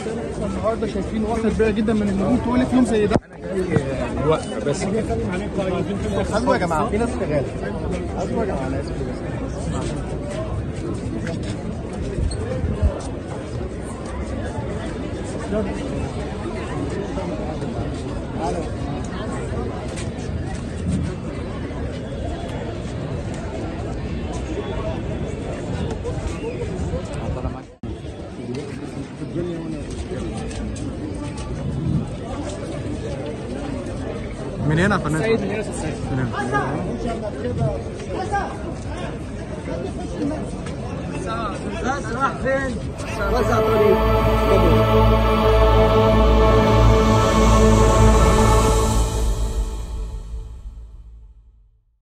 النهارده شايفين وقت كبيره جدا من النجوم تقول في يوم زي ده الوقت بس خلوا يا جماعه في ناس شغاله خلوا يا جماعه ناس من هنا قناه سيد من ياس السيد من هنا راح فين؟ وسع طريق